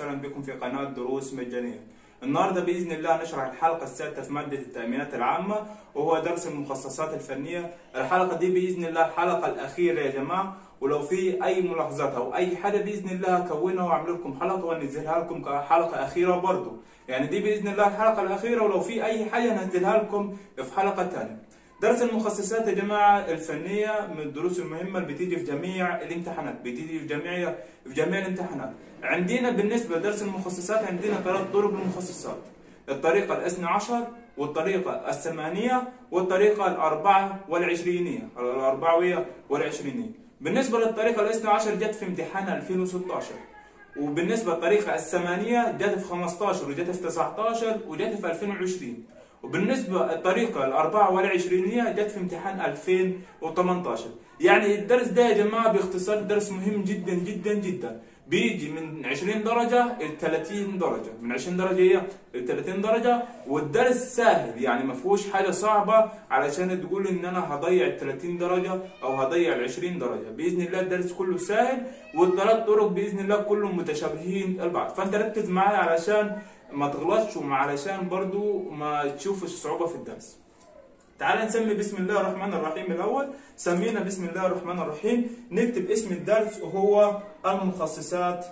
وسهلا بكم في قناة دروس مجانية النهاردة بإذن الله نشرح الحلقة السادسة في مادة التأمينات العامة وهو درس المخصصات الفنية الحلقة دي بإذن الله الحلقة الأخيرة يا جماعة ولو في أي ملاحظات أو أي حاجة بإذن الله هكونها وأعمل لكم حلقة وأنزلها لكم كحلقة أخيرة برضو يعني دي بإذن الله الحلقة الأخيرة ولو في أي حاجة هنزلها لكم في حلقة تانية درس المخصصات يا جماعة الفنية من الدروس المهمة اللي بتيجي في جميع الامتحانات بتيجي في جميع في جميع الامتحانات عندنا بالنسبة لدرس المخصصات عندنا ثلاث طرق للمخصصات الطريقة الاثنى عشر والطريقة الثمانية والطريقة الأربعة والعشرينية الأربعوية والعشرينية بالنسبة للطريقة الاثنى عشر جت في امتحان 2016 وبالنسبة للطريقة الثمانية جت في 15 وجت في 19 وجت في 2020 وبالنسبة الطريقة الأربعة والعشرينية جت في امتحان 2018 يعني الدرس ده يا جماعة باختصار درس مهم جدا جدا جدا بيجي من 20 درجة ل 30 درجة من 20 درجة هي ل 30 درجة والدرس سهل يعني ما فيهوش حاجة صعبة علشان تقول ان انا هضيع ال 30 درجة او هضيع ال 20 درجة بإذن الله الدرس كله سهل والثلاث طرق بإذن الله كلهم متشابهين البعض فانت ركز معايا علشان ما تغلطش وعلشان برضو ما تشوفش صعوبة في الدرس تعال نسمي بسم الله الرحمن الرحيم الأول سمينا بسم الله الرحمن الرحيم نكتب اسم الدرس وهو المخصصات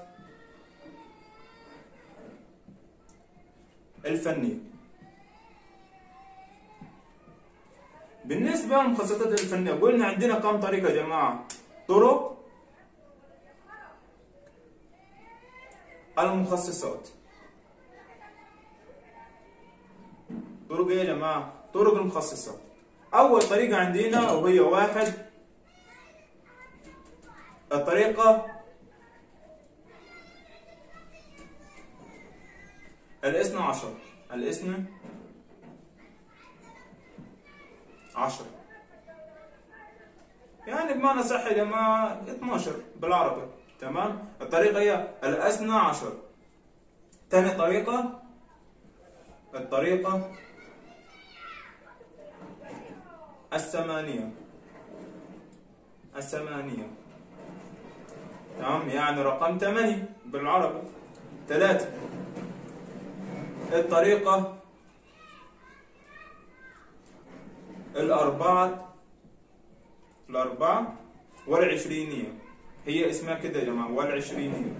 الفنية بالنسبة للمخصصات الفنية قلنا عندنا كم طريقة يا جماعة طرق المخصصات طرق ايه يا جماعة؟ طرق المخصصات. أول طريقة عندنا وهي واحد الطريقة الاثنى عشر الاثنى عشر يعني بمعنى صح يا جماعة 12 بالعربي تمام الطريقة هي الاثنى عشر ثاني طريقة الطريقة الثمانية الثمانية تمام يعني رقم ثمانية بالعربي ثلاثة الطريقة الأربعة الأربعة والعشرينية هي اسمها كده يا جماعة والعشرينية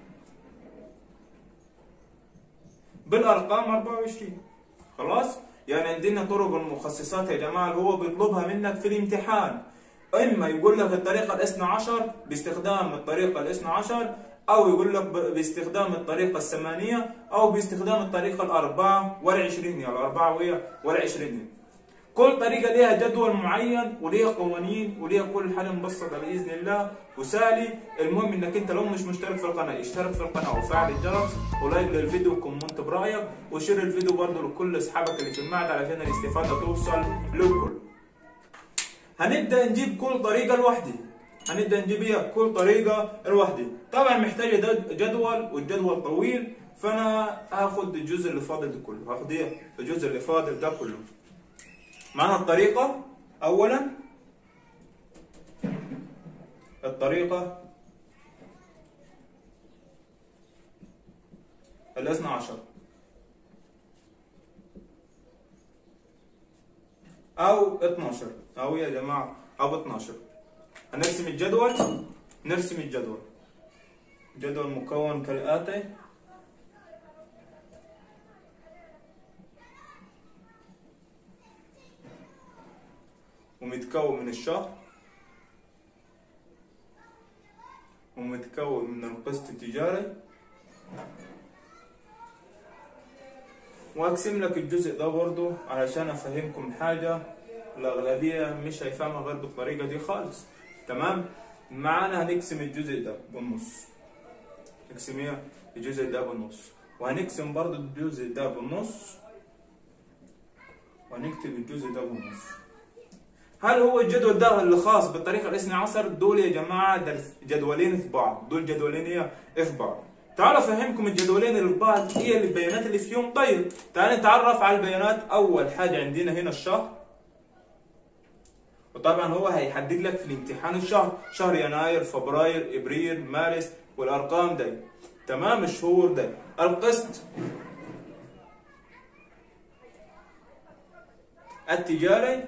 بالأرقام 24 خلاص يعني عندنا طرق المخصصات يا جماعة اللي هو بيطلبها منك في الامتحان إما يقول لك الطريقة الاثنى عشر باستخدام الطريقة الاثنى عشر أو يقول لك باستخدام الطريقة الثمانية أو باستخدام الطريقة الأربعة والعشرينية الأربعة والعشرينية كل طريقة ليها جدول معين وليها قوانين وليها كل حاجة مبسطة بإذن الله وسالي المهم إنك أنت لو مش مشترك في القناة اشترك في القناة وفعل الجرس ولايك للفيديو وكومنت برأيك وشير الفيديو برضه لكل أصحابك اللي في المعهد علشان الاستفادة توصل للكل. هنبدأ نجيب كل طريقة لوحدي. هنبدأ نجيب هي كل طريقة لوحدي. طبعا محتاجة جدول والجدول طويل فأنا هاخد الجزء اللي فاضل ده كله، هاخد إيه؟ الجزء اللي فاضل ده كله. معنا الطريقة أولا الطريقة الاثنى عشر أو 12 أو يا جماعة أو 12 هنرسم الجدول نرسم الجدول جدول مكون كالآتي ومتكون من الشهر ومتكون من القسط التجاري واقسم لك الجزء ده برضو علشان افهمكم حاجة الاغلبية مش هيفهمها غير بالطريقة دي خالص تمام معانا هنقسم الجزء ده بالنص نقسم ايه الجزء ده بالنص وهنقسم برضو الجزء ده بالنص ونكتب الجزء ده بالنص هل هو الجدول ده اللي خاص بالطريقه الاثنى عشر دول يا جماعه درس جدولين في بعض دول جدولين ايه في بعض تعالوا افهمكم الجدولين اللي في بعض هي البيانات اللي فيهم طيب تعال نتعرف على البيانات اول حاجه عندنا هنا الشهر وطبعا هو هيحدد لك في الامتحان الشهر شهر يناير فبراير ابريل مارس والارقام دي تمام الشهور ده القسط التجاري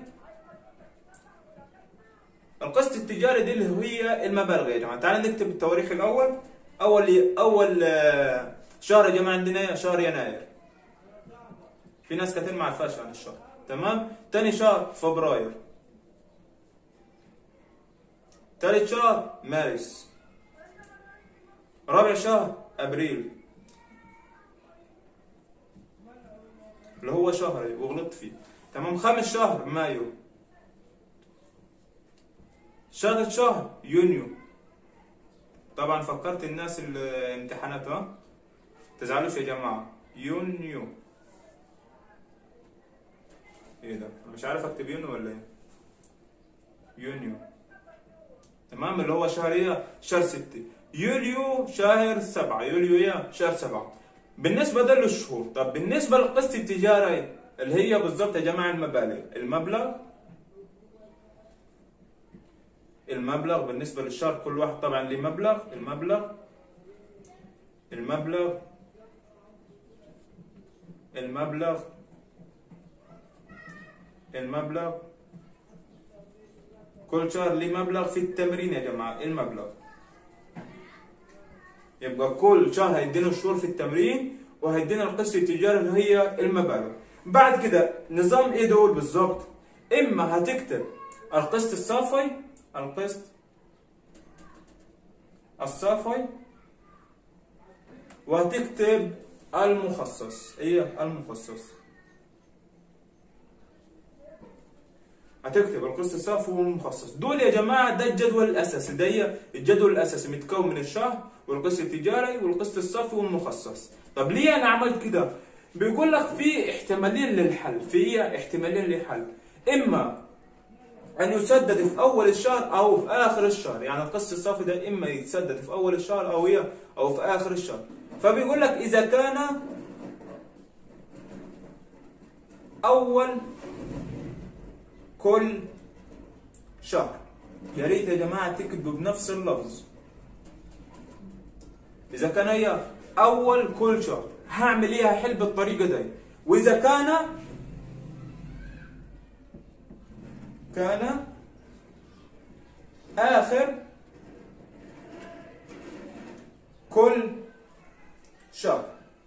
القسط التجاري دي اللي هي المبالغ يا جماعه تعال نكتب التواريخ الاول اول اول آه، شهر يا جماعه عندنا شهر يناير في ناس كتير ما عرفاش عن الشهر تمام تاني شهر فبراير تالت شهر مارس رابع شهر ابريل اللي هو شهري وغلطت فيه تمام خامس شهر مايو سادس شهر يونيو طبعا فكرت الناس الامتحانات ها تزعلوش يا جماعه يونيو ايه ده مش عارف اكتب يونيو ولا ايه يونيو تمام اللي هو شهر ايه شهر ستة يوليو شهر سبعة يوليو ايه شهر سبعة بالنسبة ده للشهور طب بالنسبة للقسط التجاري اللي هي بالظبط يا جماعة المبالغ المبلغ المبلغ بالنسبة للشهر كل واحد طبعا ليه مبلغ المبلغ المبلغ المبلغ المبلغ كل شهر ليه مبلغ في التمرين يا جماعة المبلغ يبقى كل شهر هيدينا الشهور في التمرين وهيدينا القسط التجاري اللي هي المبالغ بعد كده نظام ايه دول بالظبط اما هتكتب القسط الصافي القسط الصافي وهتكتب المخصص ايه المخصص هتكتب القسط الصافي والمخصص دول يا جماعه ده الجدول الاساسي ده الجدول الاساسي متكون من الشهر والقسط التجاري والقسط الصافي والمخصص طب ليه انا عملت كده بيقول لك في احتمالين للحل في احتمالين للحل اما ان يسدد في اول الشهر او في اخر الشهر يعني القسط الصافي ده اما يتسدد في اول الشهر او هي او في اخر الشهر فبيقول لك اذا كان اول كل شهر يا ريت يا جماعه تكتبوا بنفس اللفظ اذا كان هي اول كل شهر هعمل ايه هحل بالطريقه دي واذا كان كان آخر كل شهر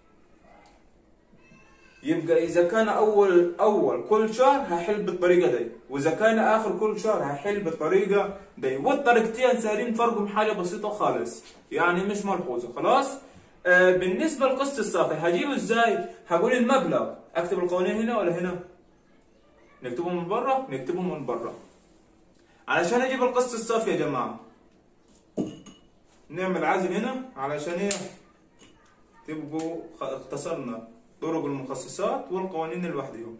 يبقى إذا كان أول أول كل شهر هحل بالطريقة دي وإذا كان آخر كل شهر هحل بالطريقة دي والطريقتين سهلين فرقهم حاجة بسيطة خالص يعني مش ملحوظة خلاص آه بالنسبة للقسط الصافي هجيبه ازاي؟ هقول المبلغ اكتب القوانين هنا ولا هنا؟ نكتبهم من بره نكتبهم من بره علشان اجيب القسط الصافي يا جماعه نعمل عزل هنا علشان ايه تبقوا اختصرنا طرق المخصصات والقوانين لوحدهم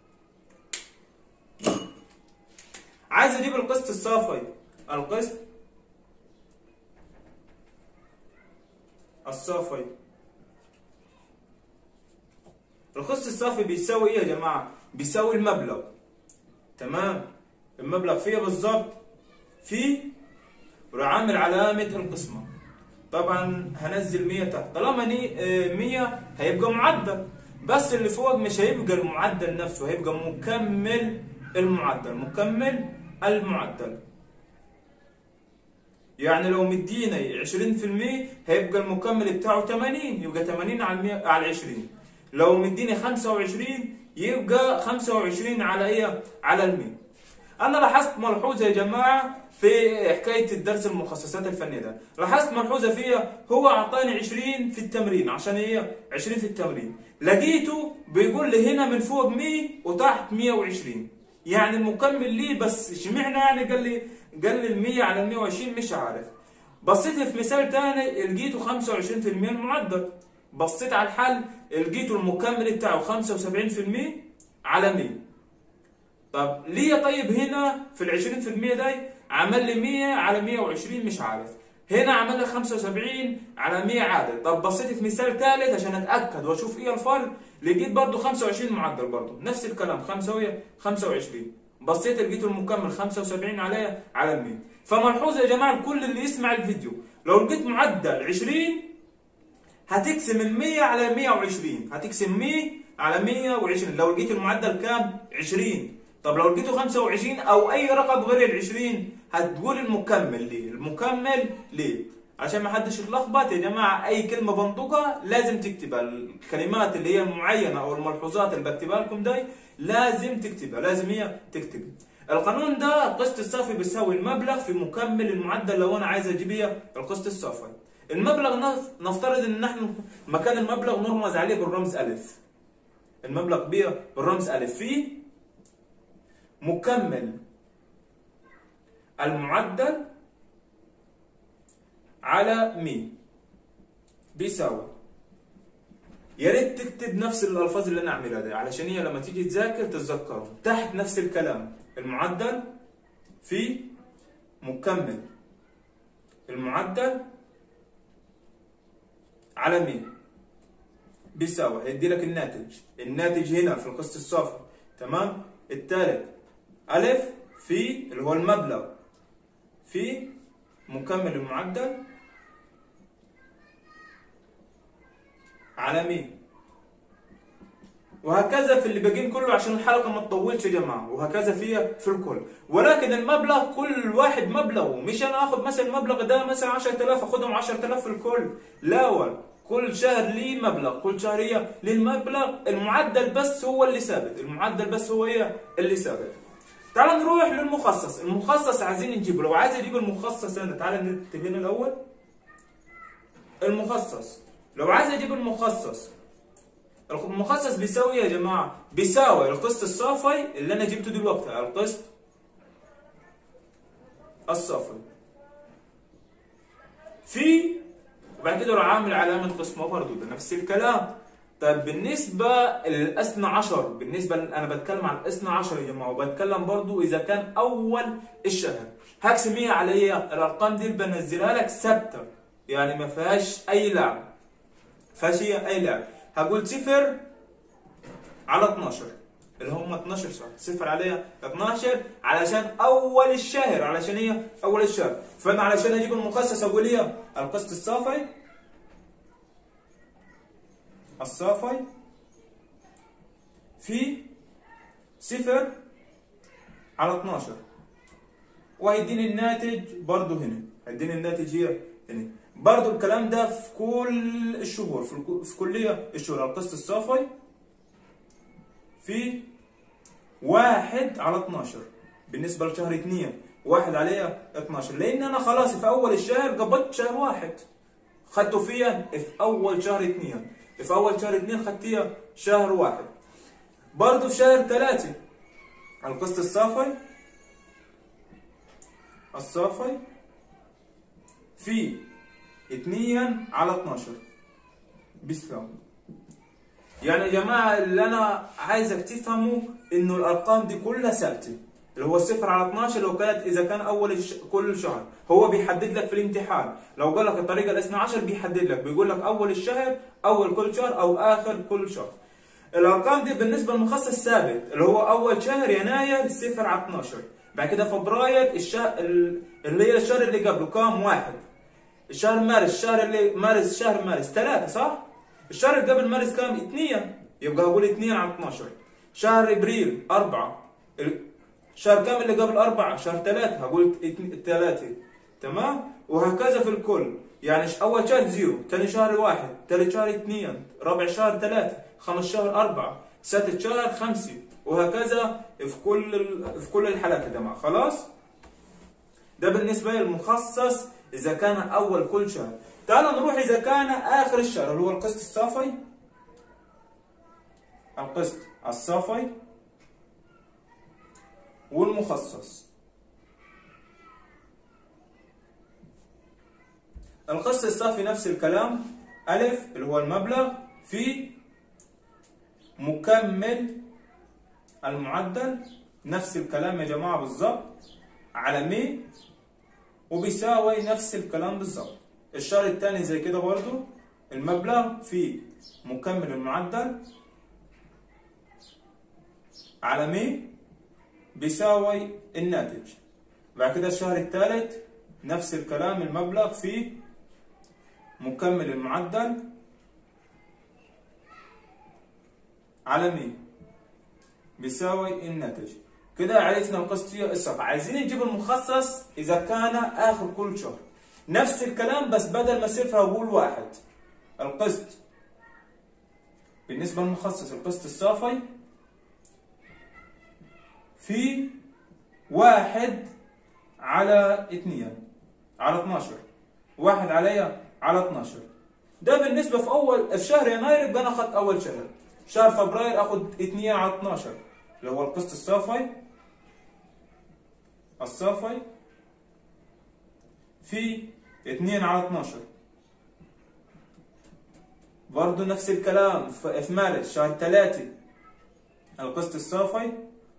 عايز اجيب القسط الصافي القسط الصافي القسط الصافي بيساوي ايه يا جماعه بيساوي المبلغ تمام المبلغ فيه بالظبط في عامل علامة القسمة طبعا هنزل 100 تحت طالما ني 100 هيبقى معدل بس اللي فوق مش هيبقى المعدل نفسه هيبقى مكمل المعدل مكمل المعدل يعني لو مدينا 20% هيبقى المكمل بتاعه 80 يبقى 80 على على 20 لو مديني 25 يبقى 25 على ايه على المية انا لاحظت ملحوظه يا جماعه في حكايه الدرس المخصصات الفنيه ده لاحظت ملحوظه فيها هو اعطاني 20 في التمرين عشان هي 20 في التمرين لقيته بيقول لي هنا من فوق 100 وتحت 120 يعني المكمل ليه بس اشمعنى يعني قال لي قال لي ال 100 على ال 120 مش عارف بصيت في مثال ثاني لقيته 25% المعدل بصيت على الحل لقيته المكمل بتاعه 75% على 100 طب ليه طيب هنا في ال 20% ده عمل لي 100 على 120 مش عارف هنا عمل لي 75 على 100 عادي طب بصيت في مثال ثالث عشان اتاكد واشوف ايه الفرق لقيت برضه 25 معدل برضه نفس الكلام 25 بصيت لقيت المكمل 75 على على 100 فملحوظ يا جماعه الكل اللي يسمع الفيديو لو لقيت معدل 20 هتقسم ال 100 على 120 هتقسم 100 على 120 لو لقيت المعدل كام 20 طب لو لقيته 25 او اي رقم غير ال 20 هتقول المكمل ليه المكمل ليه عشان ما حدش يتلخبط يا جماعه اي كلمه بنطقها لازم تكتبها الكلمات اللي هي المعينه او الملحوظات اللي بكتبها لكم دي لازم تكتبها لازم هي تكتب القانون ده القسط الصافي بيساوي المبلغ في مكمل المعدل لو انا عايز اجيب هي القسط الصافي المبلغ نفترض ان نحن مكان المبلغ نرمز عليه بالرمز الف المبلغ بيه بالرمز الف في مكمل المعدل على مي بيساوي يا ريت تكتب نفس الالفاظ اللي انا اعملها دي علشان هي لما تيجي تذاكر تتذكروا تحت نفس الكلام المعدل في مكمل المعدل على مين بيساوي هيدي لك الناتج الناتج هنا في القسط الصافي تمام الثالث ألف في اللي هو المبلغ في مكمل المعدل على مين وهكذا في اللي باقيين كله عشان الحلقه ما تطولش يا جماعه وهكذا فيها في الكل ولكن المبلغ كل واحد مبلغه مش انا اخذ مثلا المبلغ ده مثلا 10000 اخذهم 10000 في الكل لا ولا كل شهر ليه مبلغ كل شهريه ليه المبلغ المعدل بس هو اللي ثابت المعدل بس هو هي اللي ثابت تعال نروح للمخصص المخصص عايزين نجيبه لو عايز اجيب المخصص انا تعال نكتب هنا الاول المخصص لو عايز اجيب المخصص المخصص بيساوي يا جماعه بيساوي القسط الصافي اللي انا جبته دلوقتي القسط الصافي في وبعد كده اروح عامل علامه قسمه برضه ده نفس الكلام طيب بالنسبة للأثنى عشر بالنسبة أنا بتكلم عن الأثنى عشر يا جماعة وبتكلم برضو إذا كان أول الشهر هقسم هي على إيه؟ الأرقام دي اللي بنزلها لك ثابتة يعني ما فيهاش أي لعب فيهاش أي لعب هقول صفر على 12 اللي هم 12 شهر صفر عليها 12 علشان أول الشهر علشان هي أول الشهر فأنا علشان أجيب المخصص أقول إيه؟ القسط الصافي الصافي في صفر على 12 وهيديني الناتج برضو هنا هيديني الناتج هي هنا برضو الكلام ده في كل الشهور في, الكو... في كلية الشهور القسط الصافي في واحد على 12 بالنسبة لشهر 2 واحد عليها 12 لأن أنا خلاص في أول الشهر قبضت شهر واحد خدته فيا في أول شهر 2 في اول شهر اثنين خدتيها شهر واحد برضه في شهر ثلاثة القسط الصافي الصافي في اثنين على 12 بيساوي يعني يا جماعة اللي أنا عايزك تفهموا إنه الأرقام دي كلها ثابتة اللي هو صفر على 12 لو كانت اذا كان اول الش... كل شهر هو بيحدد لك في الامتحان لو قال لك الطريقه الاثنى عشر بيحدد لك بيقول لك اول الشهر اول كل شهر او اخر كل شهر الارقام دي بالنسبه للمخصص ثابت اللي هو اول شهر يناير صفر على 12 بعد كده فبراير الشهر اللي هي الشهر اللي قبله كام واحد الشهر مارس الشهر اللي مارس شهر مارس ثلاثة صح؟ الشهر اللي قبل مارس كام؟ اثنين يبقى اقول اثنين على 12 شهر ابريل أربعة شهر كام اللي قبل أربعة شهر ثلاثة هقول ثلاثة تمام وهكذا في الكل يعني أول شهر زيرو ثاني شهر واحد ثالث شهر اثنين رابع شهر ثلاثة خمس شهر أربعة سادس شهر خمسة وهكذا في كل في كل الحالات يا جماعة خلاص ده بالنسبة للمخصص إذا كان أول كل شهر تعالوا نروح إذا كان آخر الشهر اللي هو القسط الصافي القسط الصافي والمخصص القسط الصافي نفس الكلام ألف اللي هو المبلغ في مكمل المعدل نفس الكلام يا جماعة بالظبط على مي وبيساوي نفس الكلام بالظبط الشهر الثاني زي كده برضو المبلغ في مكمل المعدل على مي بيساوي الناتج بعد كده الشهر الثالث نفس الكلام المبلغ في مكمل المعدل على مين بيساوي الناتج كده عرفنا القسط الصافي عايزين نجيب المخصص اذا كان اخر كل شهر نفس الكلام بس بدل ما صفر اقول واحد القسط بالنسبه للمخصص القسط الصافي في واحد على اثنين على 12 واحد عليا على 12 ده بالنسبة في أول في شهر يناير يبقى أنا أخذت أول شهر شهر فبراير أخذ 2 على 12 اللي هو القسط الصافي الصافي في 2 على 12 برضه نفس الكلام في مارس شهر 3 القسط الصافي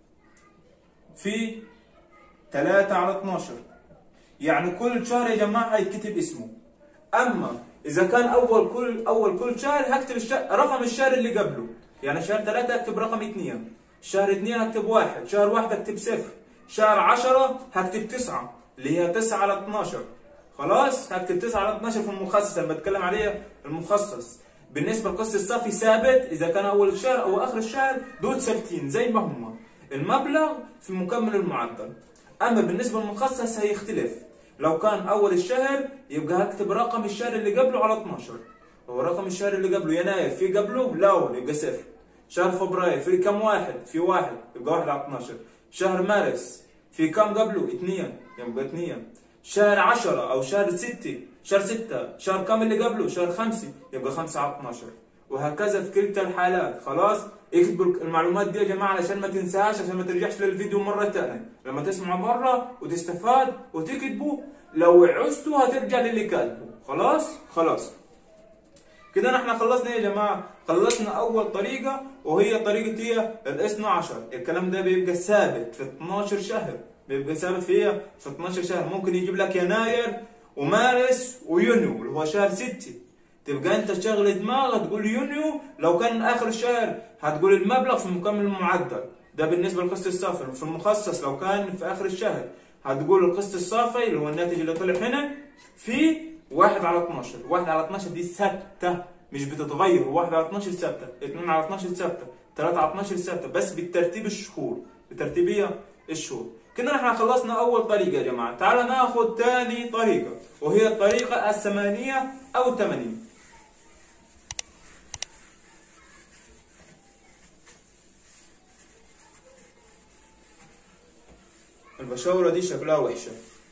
في 3 على 12 يعني كل شهر يا جماعة هيتكتب اسمه أما إذا كان أول كل أول كل شهر هكتب الشهر رقم الشهر اللي قبله يعني شهر 3 أكتب رقم 2 شهر 2 هكتب 1 شهر 1 أكتب 0 شهر 10 هكتب 9 اللي هي 9 على 12 خلاص هكتب 9 على 12 في المخصص اللي بتكلم عليه المخصص بالنسبة للقسط الصافي ثابت إذا كان أول الشهر أو آخر الشهر دول ثابتين زي ما هم المبلغ في مكمل المعدل أما بالنسبة للمخصص هيختلف لو كان أول الشهر يبقى هكتب رقم الشهر اللي قبله على 12 هو رقم الشهر اللي قبله يناير في قبله لا يبقى صفر شهر فبراير في كم واحد في واحد يبقى واحد على 12 شهر مارس في كم قبله اثنين يبقى اثنين شهر 10 أو شهر 6 شهر 6 شهر كم اللي قبله شهر 5 يبقى 5 على 12 وهكذا في كلتا الحالات خلاص اكتبوا المعلومات دي يا جماعه علشان ما تنساهاش عشان ما ترجعش للفيديو مره ثانيه لما تسمعوا مره وتستفاد وتكتبوا لو عوزتوا هترجع للي كاتبه خلاص خلاص كده احنا خلصنا يا جماعه خلصنا اول طريقه وهي طريقه هي ال 12 الكلام ده بيبقى ثابت في 12 شهر بيبقى ثابت في ايه في 12 شهر ممكن يجيب لك يناير ومارس ويونيو اللي هو شهر 6 تبقى انت تشغل دماغك تقول يونيو لو كان اخر الشهر هتقول المبلغ في مكمل المعدل ده بالنسبه للقسط الصافي في المخصص لو كان في اخر الشهر هتقول القسط الصافي اللي هو الناتج اللي طلع هنا في 1 على 12 1 على 12 دي ثابته مش بتتغير 1 على 12 ثابته 2 على 12 ثابته 3 على 12 ثابته بس بالترتيب الشهور بترتيبيه الشهور كده احنا خلصنا اول طريقه يا جماعه تعال ناخد ثاني طريقه وهي الطريقه الثمانيه او 80 البشاورة دي شكلها وحشة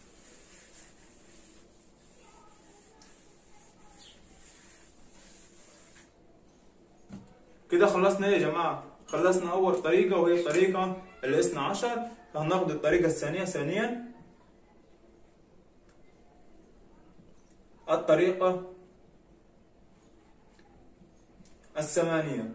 كده خلصنا ايه يا جماعة خلصنا أول طريقة وهي الطريقة الاثنى عشر هناخد الطريقة الثانية ثانيا الطريقة الثمانية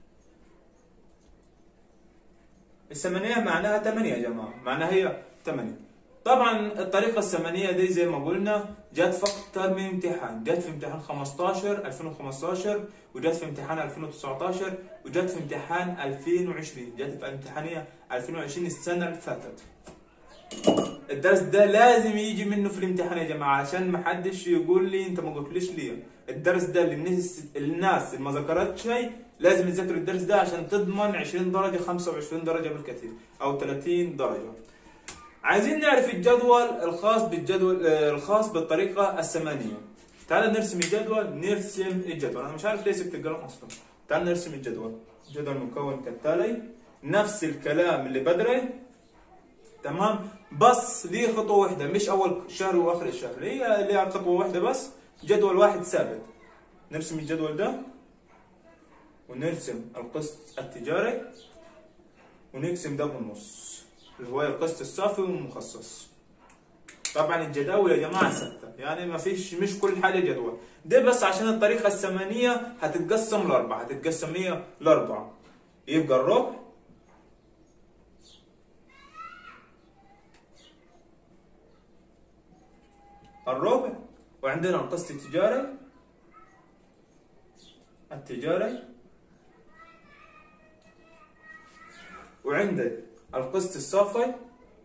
الثمانية معناها ثمانية يا جماعة معناها هي ثمانية طبعا الطريقة الثمانية دي زي ما قلنا جت في أكتر من امتحان جت في امتحان 15 2015 وجت في امتحان 2019 وجت في امتحان 2020 جت في امتحانية 2020 السنة اللي فاتت الدرس ده لازم يجي منه في الامتحان يا جماعة عشان ما حدش يقول لي انت ما قلتليش ليه الدرس ده للناس الناس اللي ما ذكرتش شيء لازم تذاكر الدرس ده عشان تضمن 20 درجة 25 درجة بالكثير أو 30 درجة. عايزين نعرف الجدول الخاص بالجدول الخاص بالطريقة الثمانية. تعال نرسم الجدول نرسم الجدول أنا مش عارف ليه سبت القلم أصلا. تعال نرسم الجدول. الجدول مكون كالتالي نفس الكلام اللي بدري تمام بس ليه خطوة واحدة مش أول شهر وآخر الشهر هي ليها خطوة واحدة بس جدول واحد ثابت. نرسم الجدول ده ونرسم القسط التجاري ونقسم ده بالنص اللي هو القسط الصافي والمخصص طبعا الجداول يا جماعه ثابته يعني ما فيش مش كل حاجه جدول ده بس عشان الطريقه الثمانيه هتتقسم لاربعه هتتقسم هي لاربعه يبقى الربع الربع وعندنا القسط التجاري التجاري وعندك القسط الصافي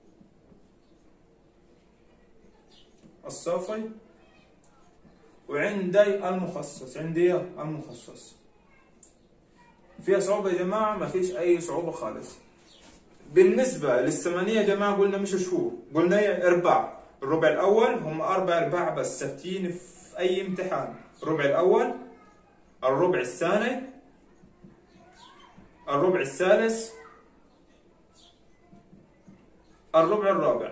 الصافي وعندي المخصص عندي المخصص فيها صعوبة يا جماعة ما فيش أي صعوبة خالص بالنسبة للثمانية يا جماعة قلنا مش شهور قلنا هي أرباع الربع الأول هم أربع أرباع بس ثابتين في أي امتحان الربع الأول الربع الثاني الربع الثالث الربع الرابع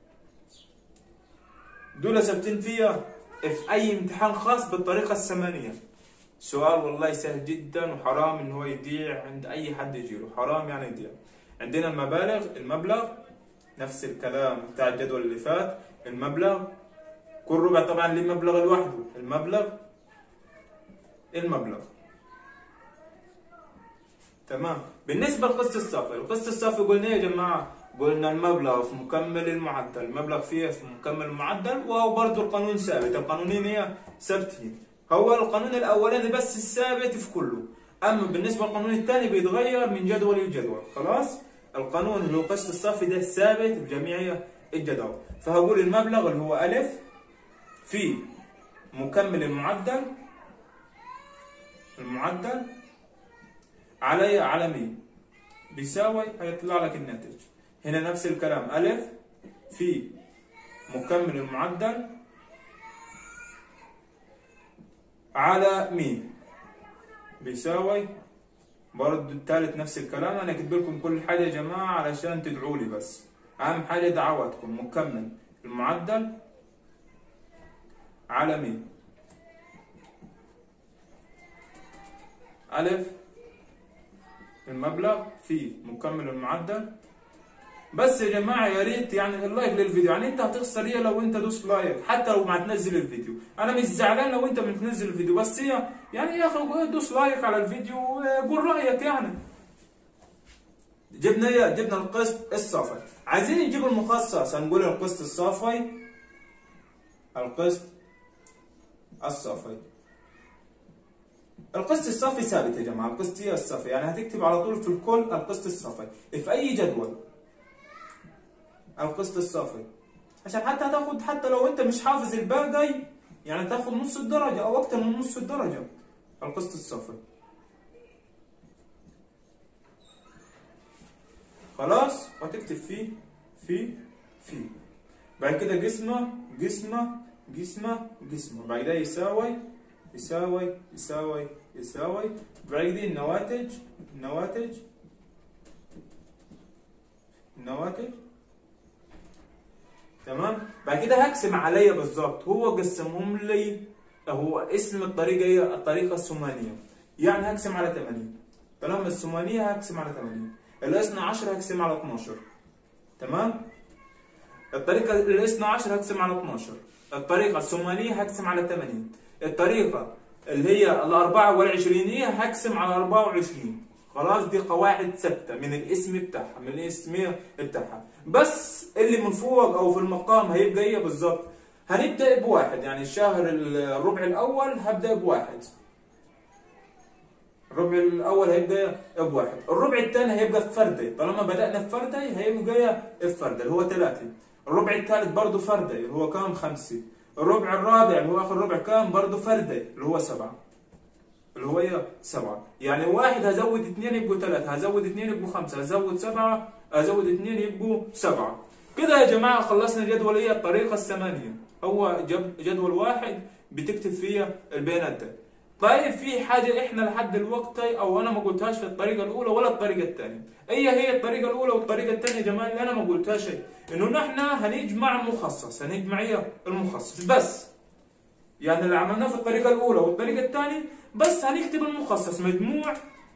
دول ثابتين فيها في أي امتحان خاص بالطريقة الثمانية سؤال والله سهل جدا وحرام إن هو يضيع عند أي حد يجيله حرام يعني يضيع عندنا المبالغ المبلغ نفس الكلام بتاع الجدول اللي فات المبلغ كل ربع طبعا ليه مبلغ لوحده المبلغ المبلغ تمام بالنسبه لقسط الصافي القسط الصافي قلنا يا جماعه قلنا المبلغ في مكمل المعدل المبلغ فيه في مكمل المعدل وهو برضه القانون ثابت القانونين هي ثابتين هو القانون الاولاني بس الثابت في كله اما بالنسبه للقانون الثاني بيتغير من جدول لجدول خلاص القانون اللي هو قسط الصافي ده ثابت بجميع الجداول فهقول المبلغ اللي هو ألف في مكمل المعدل المعدل على على مين بيساوي هيطلع لك الناتج هنا نفس الكلام ألف في مكمل المعدل على مين بيساوي برضه التالت نفس الكلام انا كاتب لكم كل حاجه يا جماعه علشان تدعوا لي بس اهم حاجه دعواتكم مكمل المعدل على مين ألف المبلغ في مكمل المعدل بس يا جماعه يا ريت يعني اللايك للفيديو يعني انت هتخسر ايه لو انت دوس لايك حتى لو ما تنزل الفيديو انا مش زعلان لو انت مش تنزل الفيديو بس هي يعني يا اخي دوس لايك على الفيديو وقول رايك يعني جبنا ايه جبنا القسط الصافي عايزين نجيب المخصص هنقول القسط الصافي القسط الصافي القسط الصافي ثابت يا جماعه القسط هي الصافي يعني هتكتب على طول في الكل القسط الصافي في اي جدول القسط الصافي عشان حتى هتاخد حتى لو انت مش حافظ الباقي يعني تاخد نص الدرجة او اكتر من نص الدرجة القسط الصافي خلاص وهتكتب فيه في في بعد كده قسمة قسمة قسمة قسمة بعد كده يساوي يساوي يساوي يساوي بعد كده النواتج النواتج النواتج تمام بعد كده هقسم عليا بالظبط هو قسمهم لي هو اسم الطريقه هي الطريقه الثمانيه يعني هقسم على 80 طالما الثمانيه هقسم على 80 الاثنى عشر هقسم على 12 تمام الطريقه الاثنى عشر هقسم على 12 الطريقه الثمانيه هقسم على 80 الطريقه اللي هي الأربعة والعشرينية هقسم على 24 خلاص دي قواعد ثابته من الاسم بتاعها من الاسم بتاعها بس اللي من فوق او في المقام هيبقى ايه بالظبط هنبدا بواحد يعني الشهر الربع الاول هبدا بواحد الربع الاول هيبقى بواحد الربع الثاني هيبقى في فردي طالما بدانا في فردي هيبقى في فردي اللي هو ثلاثه الربع الثالث برضه فردي اللي هو كام خمسه الربع الرابع اللي هو اخر ربع كام برضه فردي اللي هو سبعه اللي هو ايه؟ سبعة يعني واحد هزود اثنين يبقوا ثلاثة هزود اثنين يبقوا خمسة هزود سبعة هزود اثنين يبقوا سبعة كده يا جماعة خلصنا الجدول هي الطريقة الثمانية هو جدول واحد بتكتب فيه البيانات ده طيب في حاجة احنا لحد الوقت او انا ما قلتهاش في الطريقة الاولى ولا الطريقة الثانية اي هي الطريقة الاولى والطريقة الثانية يا جماعة اللي انا ما قلتهاش انه نحن هنجمع المخصص هنجمع ايه المخصص بس يعني اللي عملناه في الطريقة الاولى والطريقة الثانية بس هنكتب المخصص مجموع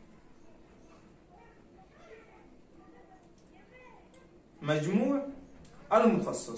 مجموع المخصص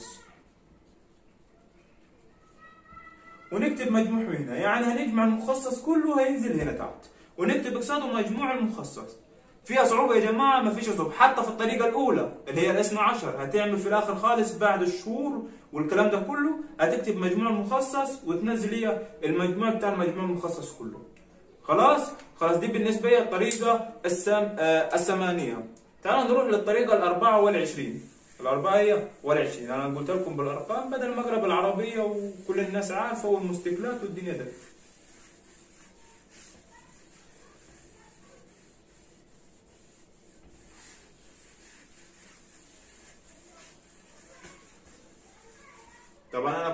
ونكتب مجموع هنا يعني هنجمع المخصص كله هينزل هنا تحت ونكتب قصاده مجموع المخصص فيها صعوبة يا جماعة ما فيش صعوبة حتى في الطريقة الأولى اللي هي الاثنى عشر هتعمل في الآخر خالص بعد الشهور والكلام ده كله هتكتب مجموع المخصص وتنزل هي المجموع بتاع المجموع المخصص كله خلاص خلاص دي بالنسبة لي الطريقة السم... آه الثمانية تعالوا نروح للطريقة الأربعة والعشرين الأربعة هي والعشرين أنا قلت لكم بالأرقام بدل ما أقرأ بالعربية وكل الناس عارفة والمستقلات والدنيا ده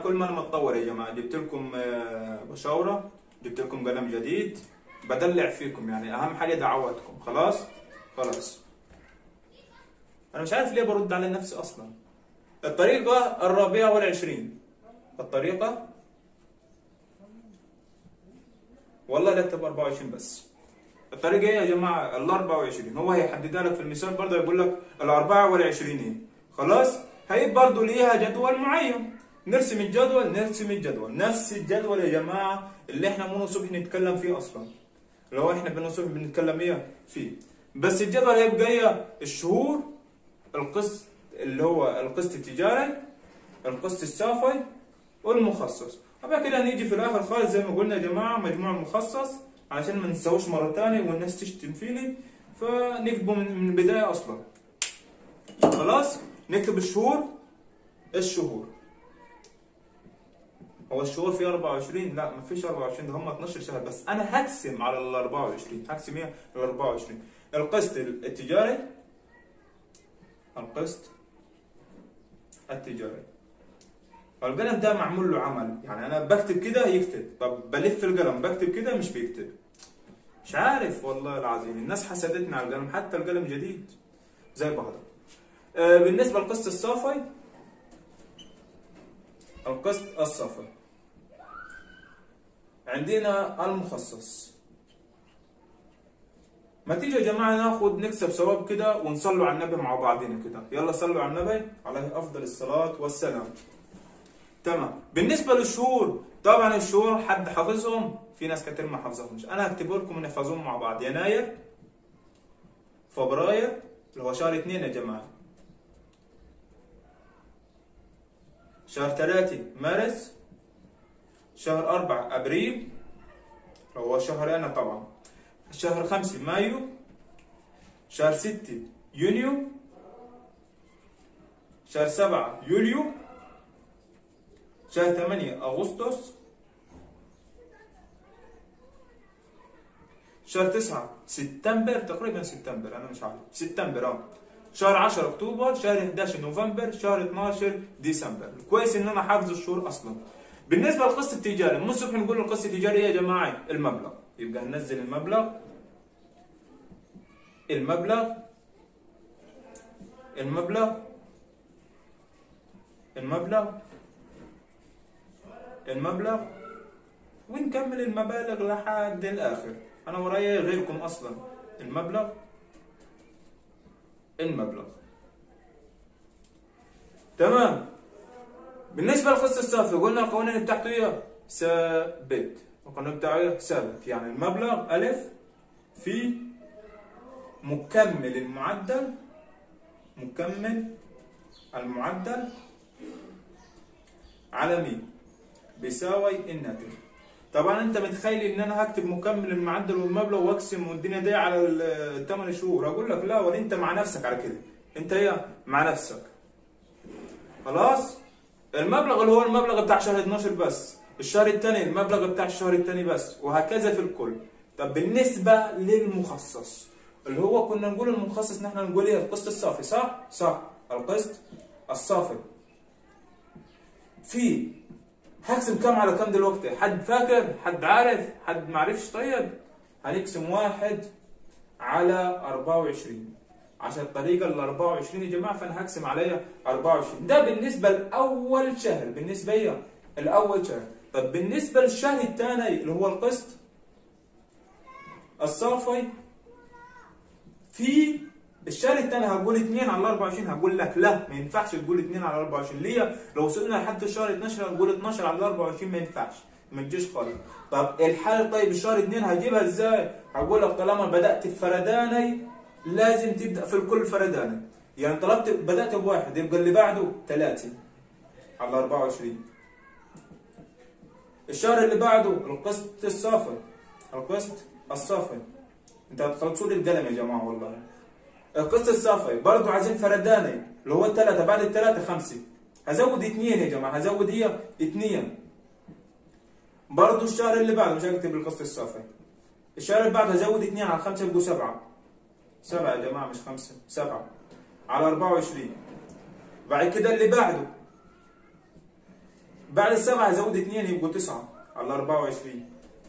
كل ما انا متطور يا جماعه جبت لكم آه، بشاوره جبت لكم قلم جديد بدلع فيكم يعني اهم حاجه دعواتكم خلاص خلاص انا مش عارف ليه برد على نفسي اصلا الطريقه الرابعه والعشرين الطريقه والله لا اكتب 24 بس الطريقه ايه يا جماعه ال 24 هو هيحددها لك في المثال برضه يقول لك ال 24 ايه خلاص هي برضه ليها جدول معين نرسم الجدول نرسم الجدول نفس الجدول يا جماعه اللي احنا منو صبح نتكلم فيه اصلا لو احنا بنو صبح بنتكلم ايه فيه بس الجدول هيبقى ايه الشهور القسط اللي هو القسط التجاري القسط السافي والمخصص وبعد كده هنيجي في الاخر خالص زي ما قلنا يا جماعه مجموع المخصص عشان ما نسويش مره ثانيه والناس تشتم فيني فنكتبه من من البدايه اصلا خلاص نكتب الشهور الشهور هو الشهور فيه 24 لا ما فيش 24 ده هم 12 شهر بس انا هقسم على ال 24 هقسم ايه ال 24 القسط التجاري القسط التجاري القلم ده معمول له عمل يعني انا بكتب كده يكتب طب بلف القلم بكتب كده مش بيكتب مش عارف والله العظيم الناس حسدتني على القلم حتى القلم جديد زي بعضه آه، بالنسبه للقسط الصافي القسط الصافي عندنا المخصص ما تيجي يا جماعه ناخد نكسب ثواب كده ونصلوا على النبي مع بعضنا كده يلا صلوا على النبي عليه افضل الصلاه والسلام تمام بالنسبه للشهور طبعا الشهور حد حافظهم في ناس كتير ما حافظهمش انا هكتب لكم نحفظهم مع بعض يناير فبراير اللي هو شهر اثنين يا جماعه شهر ثلاثة مارس شهر أربعة أبريل اللي هو شهرنا طبعا شهر خمسة مايو شهر ستة يونيو شهر سبعة يوليو شهر ثمانية أغسطس شهر تسعة سبتمبر تقريبا سبتمبر أنا مش عارف سبتمبر اه شهر 10 أكتوبر شهر 11 نوفمبر شهر 12 ديسمبر كويس إن أنا حافظ الشهور أصلا بالنسبة للقسط التجاري مو الصبح نقول القسط التجاري إيه يا جماعة المبلغ يبقى هننزل المبلغ المبلغ المبلغ المبلغ المبلغ ونكمل المبالغ لحد الاخر انا ورايا غيركم اصلا المبلغ المبلغ تمام بالنسبه للقسط الصافي قلنا القوانين بتاعته ايه ثابت القانون بتاعه ايه ثابت يعني المبلغ الف في مكمل المعدل مكمل المعدل على مين بيساوي الناتج طبعا انت متخيل ان انا هكتب مكمل المعدل والمبلغ واقسم والدنيا دي على الثمان شهور اقول لك لا ولا انت مع نفسك على كده انت ايه مع نفسك خلاص المبلغ اللي هو المبلغ بتاع شهر 12 بس الشهر الثاني المبلغ بتاع الشهر الثاني بس وهكذا في الكل طب بالنسبه للمخصص اللي هو كنا نقول المخصص نحن نقول ايه القسط الصافي صح صح القسط الصافي في هقسم كم على كم دلوقتي حد فاكر حد عارف حد معرفش طيب هنقسم واحد على 24 عشان الطريقة ال 24 يا جماعة فأنا هقسم عليها 24 ده بالنسبة لأول شهر بالنسبة لي الأول شهر طب بالنسبة للشهر الثاني اللي هو القسط الصافي في الشهر الثاني هقول 2 على 24 هقول لك لا ما ينفعش تقول 2 على 24 ليه؟ لو وصلنا لحد الشهر 12 هنقول 12 على 24 ما ينفعش ما تجيش خالص طب الحل طيب الشهر 2 هجيبها ازاي؟ هقول لك طالما بدات بفرداني لازم تبدا في الكل فرداني يعني طلبت بدات بواحد يبقى اللي بعده 3 على 24 الشهر اللي بعده القسط الصافي القسط الصافي انت هتخلصوا لي القلم يا جماعه والله القسط الصافي برضه عايزين فرداني اللي هو الثلاثة بعد الثلاثة خمسة هزود اثنين يا جماعة هزود هي اثنين برضه الشهر اللي بعده مش هكتب القسط الصافي الشهر اللي بعده هزود اثنين على خمسة يبقوا سبعة سبعة يا جماعة مش خمسة سبعة على 24 بعد كده اللي بعده بعد السبعة هزود اثنين يبقوا تسعة على 24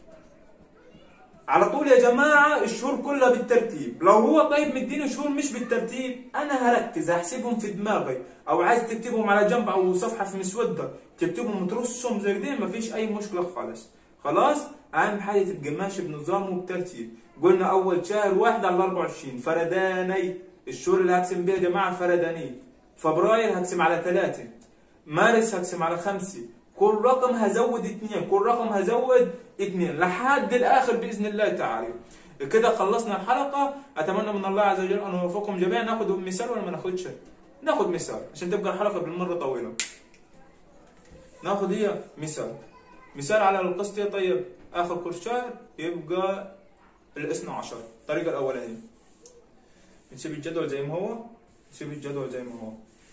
على طول يا جماعة الشهور كلها بالترتيب لو هو طيب مديني شهور مش بالترتيب أنا هركز أحسبهم في دماغي أو عايز تكتبهم على جنب أو صفحة في مسودة تكتبهم وترصهم زي كده مفيش أي مشكلة خالص خلاص أهم حاجة تبقى ماشي بنظام وبترتيب قلنا أول شهر واحد على 24 فرداني الشهور اللي هقسم بيها يا جماعة فرداني فبراير هقسم على ثلاثة مارس هقسم على خمسة كل رقم هزود اثنين كل رقم هزود اثنين لحد الاخر باذن الله تعالى كده خلصنا الحلقه اتمنى من الله عز وجل ان يوفقكم جميعا ناخذ مثال ولا ما ناخذش ناخذ مثال عشان تبقى الحلقه بالمره طويله ناخذ هي مثال مثال على القسط يا طيب اخر كل شهر يبقى الاثنى عشر الطريقه الاولانيه نسيب الجدول زي ما هو نسيب الجدول زي ما هو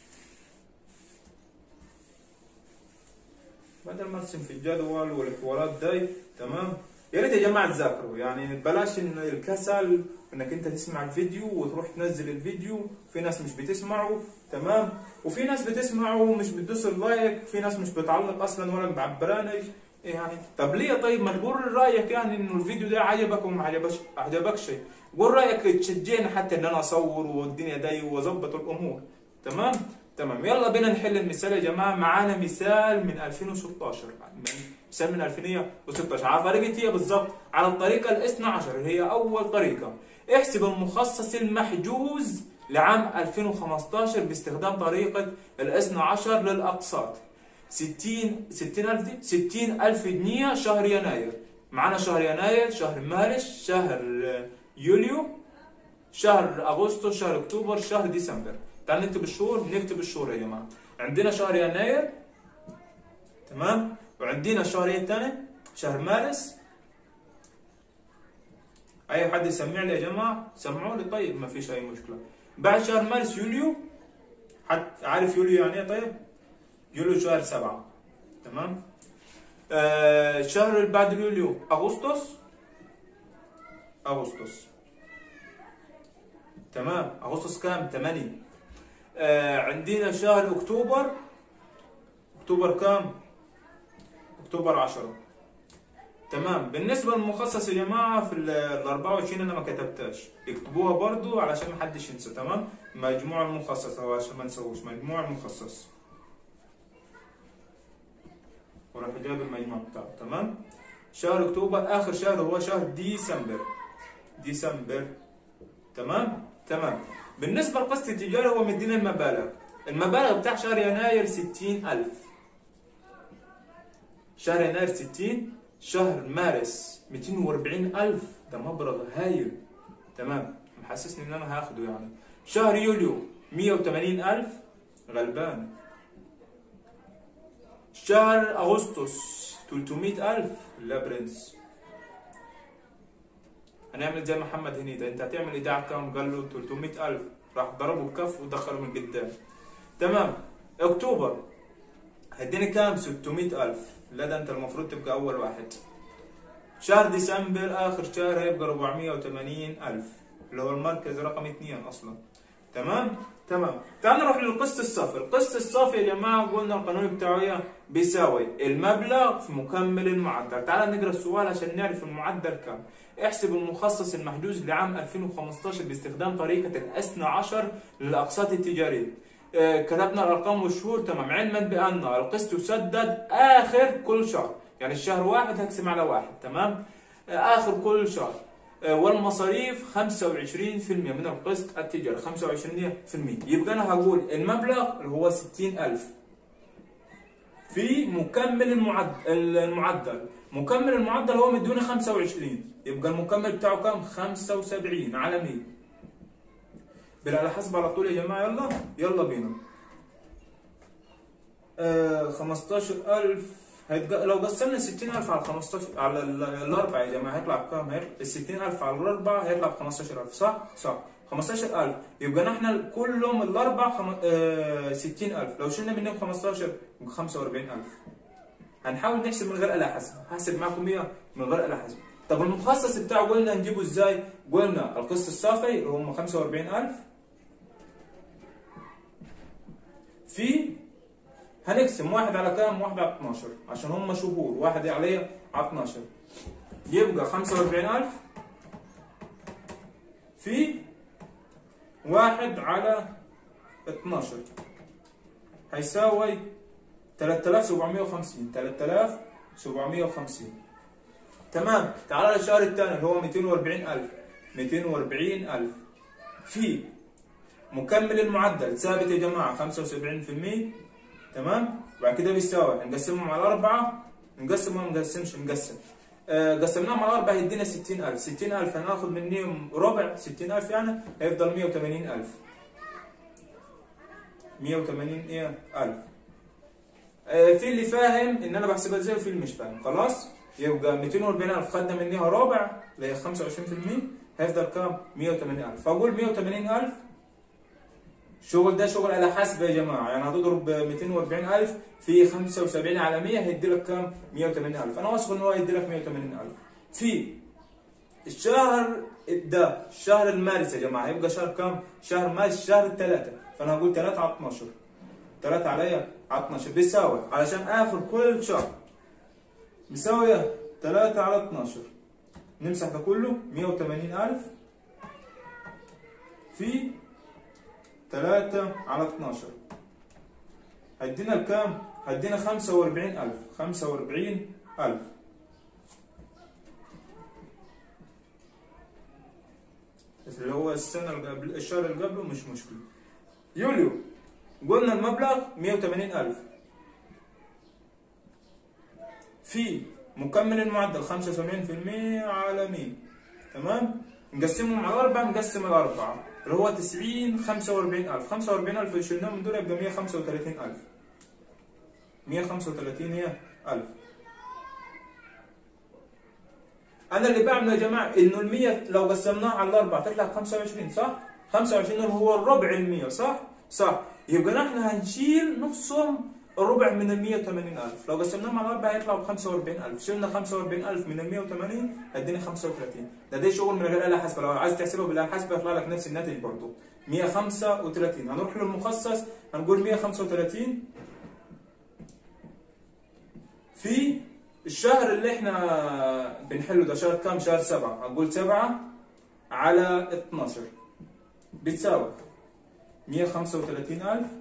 بدل ما ارسم في الجدول والحوارات دي تمام يا ريت يا جماعه تذاكروا يعني بلاش ان الكسل انك انت تسمع الفيديو وتروح تنزل الفيديو في ناس مش بتسمعه تمام وفي ناس بتسمعه ومش بتدوس اللايك في ناس مش بتعلق اصلا ولا معبراني يعني طب ليه طيب ما تقول رايك يعني انه الفيديو ده عجبك وما عجبكش عجبكش قول رايك تشجعني حتى ان انا اصور والدنيا دي واظبط الامور تمام تمام يلا بينا نحل المثال يا جماعه معانا مثال من 2016 مثال من 2016 على طريقه هي بالظبط على الطريقه الاثنى عشر هي اول طريقه احسب المخصص المحجوز لعام 2015 باستخدام طريقه الاثنى عشر للاقساط 60 60000 دي 60000 جنيه شهر يناير معانا شهر يناير شهر مارس شهر يوليو شهر اغسطس شهر اكتوبر شهر ديسمبر تعال نكتب الشهور نكتب الشهور يا جماعه عندنا شهر يناير تمام وعندنا الشهر ايه الثاني شهر مارس اي حد يسمع لي يا جماعه سمعوا لي طيب ما فيش اي مشكله بعد شهر مارس يوليو حد عارف يوليو يعني ايه طيب يوليو شهر سبعة تمام آه الشهر اللي بعد يوليو اغسطس اغسطس تمام اغسطس كام 8 آه عندنا شهر اكتوبر اكتوبر كام اكتوبر 10 تمام بالنسبه للمخصص يا جماعه في ال 24 انا ما كتبتهاش اكتبوها برضو علشان ما حدش ينسى تمام مجموع المخصص أو عشان ما نسووش مجموع المخصص وراح جايب المجموع بتاعه تمام شهر اكتوبر اخر شهر هو شهر ديسمبر ديسمبر تمام تمام بالنسبة لقسط التجارة هو مدينا المبالغ المبالغ بتاع شهر يناير 60000 شهر يناير 60 شهر مارس 240000 ده مبلغ هايل تمام محسسني ان انا هاخده يعني شهر يوليو 180000 غلبان شهر اغسطس 300000 لا برنس هنعمل زي محمد هنيدا انت هتعمل ايداع كام قال له 300000 راح ضربه بكف ودخله من قدام تمام اكتوبر هديني كام 600000 لا ده انت المفروض تبقى اول واحد شهر ديسمبر اخر شهر هيبقى 480000 اللي هو المركز رقم اثنين اصلا تمام تمام تعال نروح للقسط الصافي القسط الصافي يا جماعه قلنا القانون بتاعه ايه بيساوي المبلغ في مكمل المعدل تعال نقرا السؤال عشان نعرف المعدل كام احسب المخصص المحجوز لعام 2015 باستخدام طريقة الاثنى عشر للأقساط التجارية اه كتبنا الأرقام والشهور تمام علما بأن القسط يسدد آخر كل شهر يعني الشهر واحد هقسم على واحد تمام اه آخر كل شهر اه والمصاريف 25% من القسط التجاري 25% يبقى أنا هقول المبلغ اللي هو 60000 في مكمل المعدل المعدل مكمل المعدل هو مدوني 25 يبقى المكمل بتاعه كام 75 على 100 بالآلة حسب على طول يا جماعة يلا يلا بينا آه 15000 هيتق... لو قسمنا 60000 على 15 على الأربعة يا جماعة هيطلع بكام؟ هيطلع ال 60000 على الأربعة هيطلع ب 15000 صح؟ صح 15000 يبقى نحن كلهم الأربعة خم... آه 60000 لو شلنا منهم 15 يبقى 45000 هنحاول نحسب من غير آلة حاسبة هحسب معكم اياه من غير آلة حاسبة طب المخصص بتاعه قلنا نجيبه ازاي؟ قلنا القسط الصافي اللي هم 45000 في هنقسم واحد على كام؟ واحد على 12 عشان هم شهور واحد عليه على 12 يبقى 45000 في واحد على 12 هيساوي 3750 3750 تمام تعال للشهر الثاني اللي هو 240000 240000 في مكمل المعدل ثابت يا جماعه 75% تمام وبعد كده بيساوي نقسمهم على أربعة نقسم ما نقسمش نقسم آه قسمناهم على أربعة يدينا 60000 60000 هناخد منهم ربع 60000 يعني هيفضل 180000 180 ايه 1000 آه في اللي فاهم ان انا بحسبها ازاي وفي اللي مش فاهم خلاص يبقى 240000 خدنا منها ربع اللي هي 25% هيفضل كام 180000 فاقول 180000 الشغل ده شغل على حسب يا جماعه يعني هتضرب 240000 في 75 على 100 هيدي لك كام 180000 انا واثق ان هو هيدي لك 180000 في الشهر ده الشهر المارس يا جماعه هيبقى شهر كام شهر مارس شهر الثلاثه فانا هقول 3 على 12 3 عليا على 12 بيساوي علشان اخر كل شهر بيساوي 3 على 12 نمسح ده كله 180000 في 3 على 12 هيدينا الكام؟ هيدينا 45000 45000 اللي هو السنة اللي قبل الشهر اللي قبله مش مشكلة يوليو قلنا المبلغ 180000 في مكمل المعدل 75% على 100 تمام نقسمهم على أربعة نقسم الأربعة اللي هو 90 45000 45000 اللي شلناهم من دول يبقى 135000 135 هي 1000 انا اللي بعمله يا جماعه انه ال 100 لو قسمناها على الاربعه تطلع 25 صح؟ 25 اللي هو الربع ال 100 صح؟ صح يبقى نحن هنشيل نصهم الربع من ال 180000 لو قسمناهم على الاربعه هيطلعوا ب 45000 شلنا 45000 من ال 180 هيديني 35 ده ده شغل من غير آلة حاسبة لو عايز تحسبه بالآلة الحاسبة يطلع لك نفس الناتج برضه 135 هنروح للمخصص هنقول 135 في الشهر اللي احنا بنحله ده شهر كام؟ شهر 7 هنقول 7 على 12 بتساوي 135000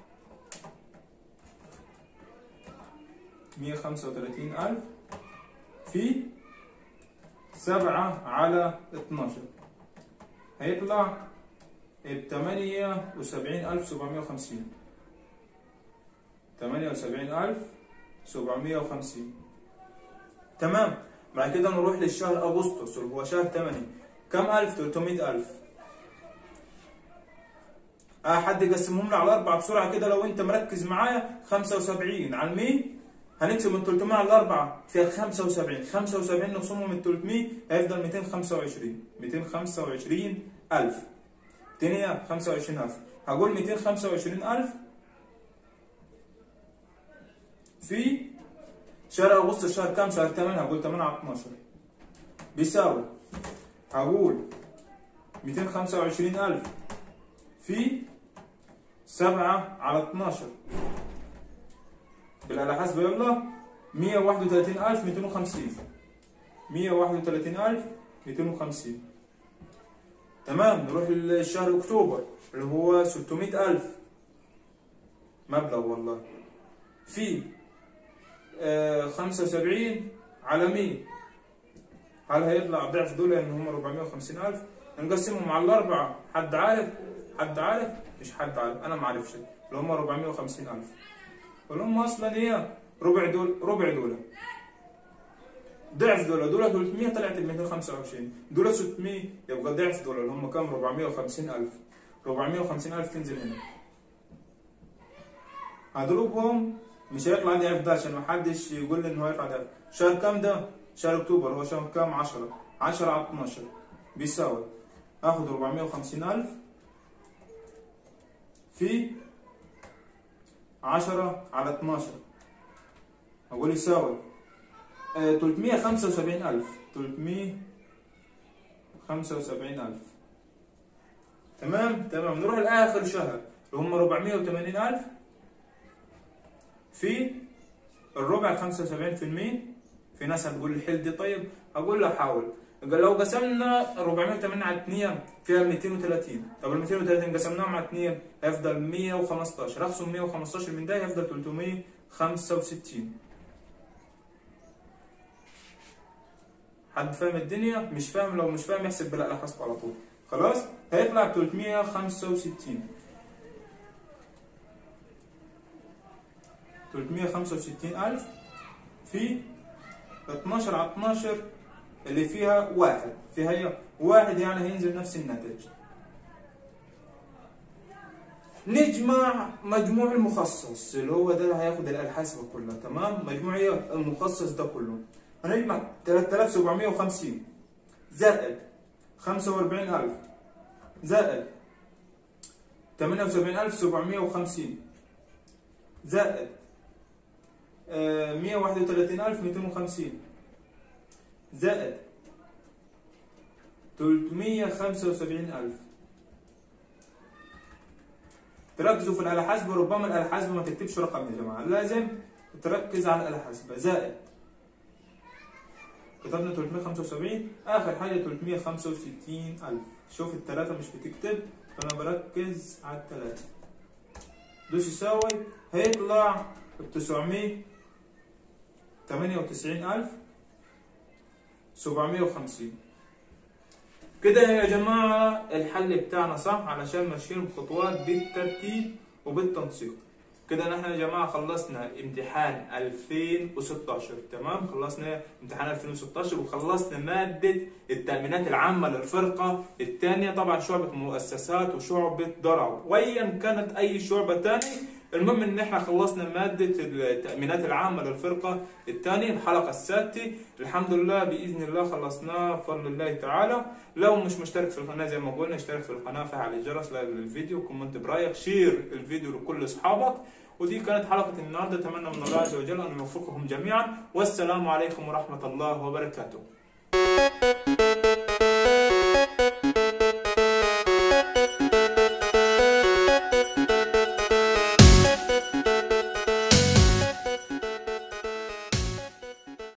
135000 في 7 على 12 هيطلع ب 78750 78750 تمام بعد كده نروح للشهر اغسطس اللي هو شهر 8 كم الف 300 الف اه حد يقسمهم لي على اربعه بسرعه كده لو انت مركز معايا 75 على مين هنقسم من 300 على 4 فيها 75 75 نقسمهم من 300 هيفضل 225 225 ألف تانية 25 ألف هقول 225 ألف في شهر أغسطس شهر كام؟ شهر 8 هقول 8 على 12 بيساوي هقول 225 ألف في 7 على 12 بالآلة حاسبة يلا 131250 131250 تمام نروح للشهر أكتوبر اللي هو 600000 مبلغ والله في آه 75 على 100 هل هيطلع ضعف دول لأن هم 450000 نقسمهم على الأربعة حد عارف حد عارف مش حد عارف أنا ما عارفش اللي هم 450000 اللي هم اصلا ايه ربع دول ربع دول ضعف دول دول 300 طلعت ب 225 دول 600 يبقى ضعف دول اللي هم كام 450000 450000 تنزل هنا هضربهم مش هيطلع ضعف ده عشان ما حدش يقول لي انه هيطلع ضعف شهر كام ده شهر اكتوبر هو شهر كام 10 10 على 12 بيساوي اخد 450000 في 10 على 12 أقول يساوي آه 375000 375000 تمام تمام نروح لآخر شهر اللي هم 480000 في الربع 75% في ناس هتقول لي حل دي طيب اقول له حاول قال لو قسمنا 480 على 2 فيها 230 طب ال 230 قسمناهم على 2 هيفضل 115 اقسم 115 من ده هيفضل 365 حد فاهم الدنيا مش فاهم لو مش فاهم يحسب بالآلة الحاسبة على طول خلاص هيطلع 365 365 ألف في 12 على 12 اللي فيها واحد فيها هي واحد يعني هينزل نفس الناتج نجمع مجموع المخصص اللي هو ده هياخد الحاسبة كلها تمام مجموع هي المخصص ده كله هنجمع 3750 زائد 45000 زائد 78750 زائد 131250 زائد 375000 تركزوا في الآلة حاسبة ربما الآلة حاسبة ما تكتبش رقم يا جماعة لازم تركز على الآلة حاسبة زائد كتبنا 375 آخر حاجة 365000 شوف الثلاثة مش بتكتب فأنا بركز على الثلاثة دوس يساوي هيطلع ب 998,000 750 كده يا جماعة الحل بتاعنا صح علشان ماشيين بخطوات بالترتيب وبالتنسيق كده نحن يا جماعة خلصنا امتحان 2016 تمام خلصنا امتحان 2016 وخلصنا مادة التأمينات العامة للفرقة الثانية طبعا شعبة مؤسسات وشعبة درع وأيا كانت أي شعبة ثانية المهم ان احنا خلصنا مادة التأمينات العامة للفرقة الثانية الحلقة السادسة الحمد لله بإذن الله خلصناه بفضل الله تعالى لو مش مشترك في القناة زي ما قلنا اشترك في القناة فعل الجرس للفيديو كومنت برايك شير الفيديو لكل اصحابك ودي كانت حلقة النهاردة أتمنى من الله عز وجل أن يوفقكم جميعا والسلام عليكم ورحمة الله وبركاته